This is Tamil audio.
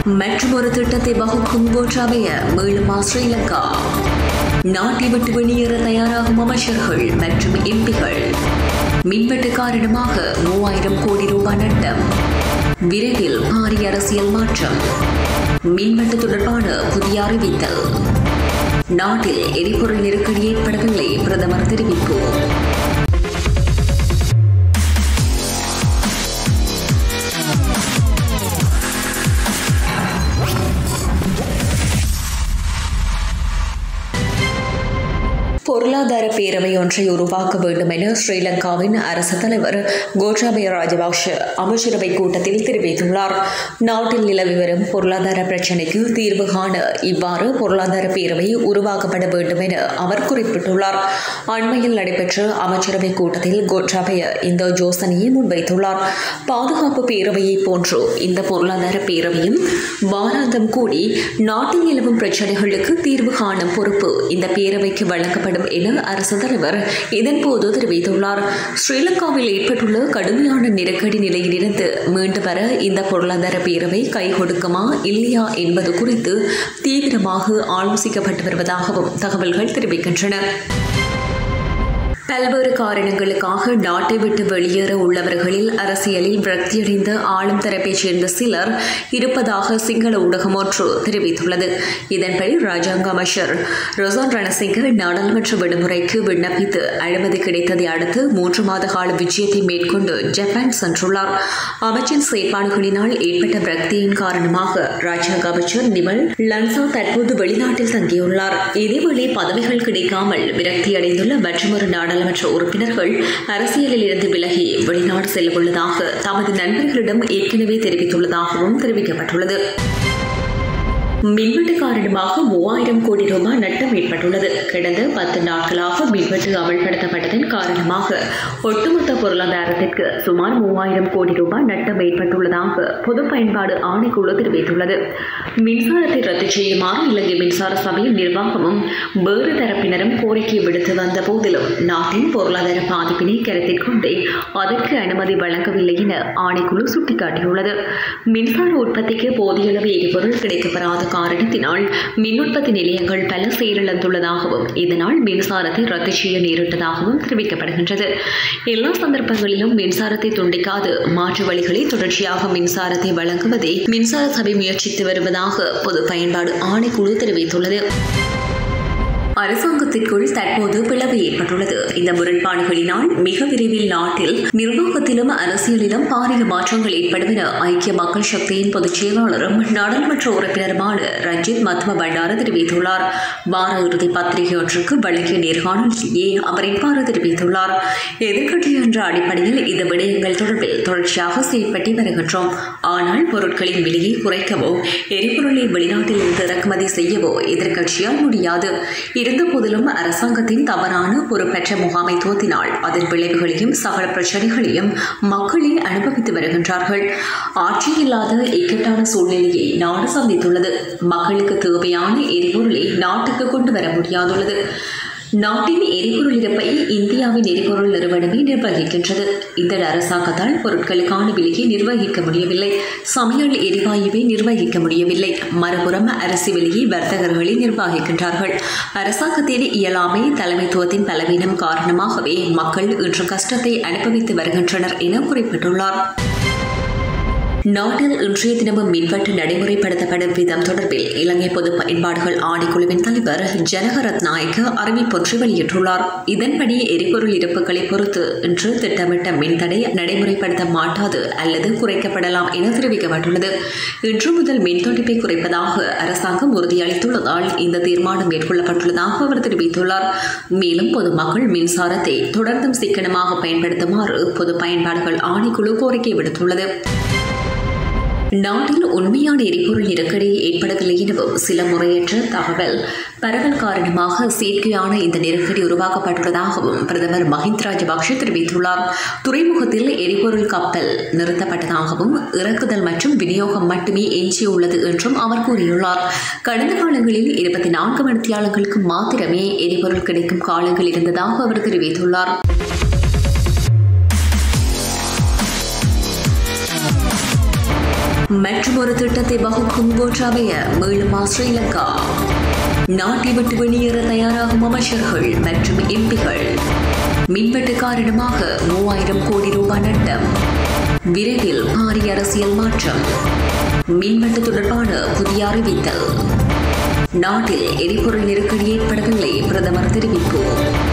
மற்றும் ஒரு திட்டத்தை வகுக்கும் கோட்டாபய மீளுமா ஸ்ரீலங்கா நாட்டை விட்டு வெளியேற தயாராகும் அமைச்சர்கள் மற்றும் எம்பிகள் மின்வெட்டு காரணமாக மூவாயிரம் கோடி ரூபாய் நட்டம் விரைவில் பாரிய அரசியல் மாற்றம் மின்வெட்டு தொடர்பான புதிய அறிவித்தல் நாட்டில் எரிபொருள் நெருக்கடி ஏற்படவில்லை பிரதமர் தெரிவிப்பு பொருளாதார பேரவை ஒன்றை உருவாக்க வேண்டும் என ஸ்ரீலங்காவின் அரசு தலைவர் கோட்டாபய ராஜபக்ஷ அமைச்சரவை கூட்டத்தில் தெரிவித்துள்ளார் நாட்டில் நிலவி வரும் பொருளாதார பிரச்சினைக்கு தீர்வு காண இவ்வாறு பொருளாதார பேரவை உருவாக்கப்பட வேண்டும் என அவர் குறிப்பிட்டுள்ளார் அண்மையில் நடைபெற்ற அமைச்சரவை கூட்டத்தில் கோட்டாபய இந்த யோசனையை முன்வைத்துள்ளார் பாதுகாப்பு பேரவையை போன்று இந்த பொருளாதார பேரவையும் வாராந்தம் கூடி நாட்டில் நிலவும் பிரச்சினைகளுக்கு தீர்வு காணும் பொறுப்பு இந்த பேரவைக்கு வழங்கப்படும் என அரசு தலைவர் இதன்போது தெரிவித்துள்ளார் ஸ்ரீலங்காவில் ஏற்பட்டுள்ள கடுமையான நெருக்கடி நிலையிலிருந்து மீண்டு வர இந்த பொருளாதார பேரவை கை கொடுக்குமா இல்லையா என்பது குறித்து தீவிரமாக ஆலோசிக்கப்பட்டு வருவதாகவும் தகவல்கள் தெரிவிக்கின்றன பல்வேறு காரணங்களுக்காக நாட்டை விட்டு வெளியேற உள்ளவர்களில் அரசியலில் விரக்தியடைந்த ஆளும் தரப்பைச் சேர்ந்த சிலர் இருப்பதாக சிங்கள ஊடகம் ஒன்று தெரிவித்துள்ளது இதன்படி ராஜாங்க அமைச்சர் ரொசான் ரணசிங்க நாடாளுமன்ற விடுமுறைக்கு விண்ணப்பித்து அனுமதி கிடைத்ததை அடுத்து மூன்று மாத கால விஜயத்தை மேற்கொண்டு ஜப்பான் சென்றுள்ளார் அமைச்சின் செயற்பாடுகளினால் ஏற்பட்ட விரக்தியின் காரணமாக ராஜாங்க அமைச்சர் நிமல் லன்சா தற்போது வெளிநாட்டில் தங்கியுள்ளார் இதேவேளை பதவிகள் கிடைக்காமல் விரக்தியடைந்துள்ள மற்றொரு நாடாளுமன்ற நாடாளுமன்ற உறுப்பினர்கள் அரசியலில் இருந்து விலகி வெளிநாடு செல்ல உள்ளதாக தமது நண்பர்களிடம் ஏற்கனவே தெரிவித்துள்ளதாகவும் தெரிவிக்கப்பட்டுள்ளது மின்வெட்டு காரணமாக மூவாயிரம் கோடி ரூபாய் நட்டம் ஏற்பட்டுள்ளது கடந்த பத்து நாட்களாக மின்வெட்டு அமல்படுத்தப்பட்டதன் காரணமாக ஒட்டுமொத்த பொருளாதாரத்திற்கு சுமார் மூவாயிரம் கோடி ரூபாய் நட்டம் ஏற்பட்டுள்ளதாக பொது பயன்பாடு ஆணைக்குழு தெரிவித்துள்ளது மின்சாரத்தை ரத்து செய்யுமாறு இலங்கை மின்சார சபையின் நிர்வாகமும் வேறு தரப்பினரும் கோரிக்கை விடுத்து வந்த போதிலும் நாட்டின் பொருளாதார பாதிப்பினை கருத்தில் கொண்டே அதற்கு அனுமதி வழங்கவில்லை என ஆணைக்குழு சுட்டிக்காட்டியுள்ளது மின்சார உற்பத்திக்கு போதிய அளவு எரிபொருள் கிடைக்கப்பெறாத காரணத்தினால் மின் உற்பத்தி நிலையங்கள் பல செயலிழந்துள்ளதாகவும் இதனால் மின்சாரத்தை ரத்து செய்ய நேரிட்டதாகவும் தெரிவிக்கப்படுகின்றது எல்லா சந்தர்ப்பங்களிலும் மின்சாரத்தை துண்டிக்காது மாற்று வழிகளில் தொடர்ச்சியாக மின்சாரத்தை வழங்குவதே மின்சார சபை முயற்சித்து வருவதாக பொது பயன்பாடு ஆணைக்குழு தெரிவித்துள்ளது அரசாங்கத்திற்குள் தற்போது பிளவு ஏற்பட்டுள்ளது இந்த முரண்பாடுகளினால் மிக விரைவில் நாட்டில் நிர்வாகத்திலும் அரசியலிலும் பாரிய மாற்றங்கள் ஏற்படும் என ஐக்கிய மக்கள் சக்தியின் பொதுச் செயலாளரும் நாடாளுமன்ற உறுப்பினருமான ரஞ்சித் மத்ம பண்டார தெரிவித்துள்ளார் வார இறுதி பத்திரிகை ஒன்றுக்கு வழங்கிய நேர்காணலிலேயே அவர் இவ்வாறு தெரிவித்துள்ளார் எதிர்க்கட்சி என்ற அடிப்படையில் இந்த விடயங்கள் தொடர்பில் தொடர்ச்சியாக செயல்பட்டு வருகின்றோம் ஆனால் பொருட்களின் விலையை குறைக்கவோ எரிபொருளை வெளிநாட்டில் இருந்து இறக்குமதி செய்யவோ எதிர்க்கட்சியால் முடியாது இருந்த போதிலும் அரசாங்கத்தின் தவறான பொறுப்பற்ற முகாமைத்துவத்தினால் அதன் விளைவுகளையும் சகல பிரச்சனைகளையும் மக்களே அனுபவித்து வருகின்றார்கள் ஆட்சி இல்லாத இக்கட்டான சூழ்நிலையை நாடு சந்தித்துள்ளது மக்களுக்கு தேவையான எரிபொருளை நாட்டுக்கு கொண்டு வர முடியாதுள்ளது நாட்டின் எரிபொருள் இருப்பை இந்தியாவின் எரிபொருள் நிறுவனமே நிர்வகிக்கின்றது இந்த அரசாங்கத்தால் பொருட்களுக்கான விலையை நிர்வகிக்க முடியவில்லை சமையல் எரிவாயுவை நிர்வகிக்க முடியவில்லை மறுபுறம் அரசு விலையை வர்த்தகர்களே நிர்வகிக்கின்றார்கள் அரசாங்கத்தின் இயலாமை தலைமைத்துவத்தின் பலவீனம் காரணமாகவே மக்கள் இன்று கஷ்டத்தை அனுபவித்து வருகின்றனர் என குறிப்பிட்டுள்ளார் நாட்டில் இன்றைய தினமும் மின்வெட்டு நடைமுறைப்படுத்தப்படும் விதம் தொடர்பில் இலங்கை பொது பயன்பாடுகள் ஆணைக்குழுவின் தலைவர் ஜனகரத் நாயக்க அறிவிப்பொன்றை வெளியிட்டுள்ளார் இதன்படி எரிபொருள் இருப்புகளை பொறுத்து இன்று திட்டமிட்ட மின்தடை நடைமுறைப்படுத்த மாட்டாது அல்லது குறைக்கப்படலாம் என தெரிவிக்கப்பட்டுள்ளது இன்று முதல் மின்துண்டிப்பை குறைப்பதாக அரசாங்கம் உறுதியளித்துள்ளதால் இந்த தீர்மானம் மேற்கொள்ளப்பட்டுள்ளதாக அவர் தெரிவித்துள்ளார் மேலும் பொதுமக்கள் மின்சாரத்தை தொடர்ந்தும் சிக்கனமாக பயன்படுத்துமாறு பொது பயன்பாடுகள் ஆணைக்குழு கோரிக்கை விடுத்துள்ளது நாட்டில் உண்மையான எரிபொருள் நெருக்கடி ஏற்படவில்லை எனவும் சில முறையற்ற தகவல் பரவல் காரணமாக செயற்கையான இந்த நெருக்கடி உருவாக்கப்பட்டுள்ளதாகவும் பிரதமர் மஹிந்த ராஜபக்ஷ தெரிவித்துள்ளார் துறைமுகத்தில் எரிபொருள் கப்பல் நிறுத்தப்பட்டதாகவும் இறக்குதல் மற்றும் விநியோகம் மட்டுமே எஞ்சியுள்ளது என்றும் அவர் கூறியுள்ளார் கடந்த காலங்களில் இருபத்தி நான்கு மணித்தியாளர்களுக்கு மாத்திரமே எரிபொருள் கிடைக்கும் காலங்கள் இருந்ததாக அவர் தெரிவித்துள்ளார் மற்றும் ஒரு திட்டத்தை வகுக்கும் கோட்டாபய மீளுமா ஸ்ரீலங்கா நாட்டை விட்டு வெளியேற தயாராகும் அமைச்சர்கள் மற்றும் எம்பிகள் மின்வெட்டு காரணமாக மூவாயிரம் கோடி ரூபாய் நட்டம் விரைவில் பாரிய அரசியல் மாற்றம் மின்வெட்டு தொடர்பான புதிய அறிவித்தல் நாட்டில் எரிபொருள் நெருக்கடி ஏற்படவில்லை பிரதமர் தெரிவிப்பு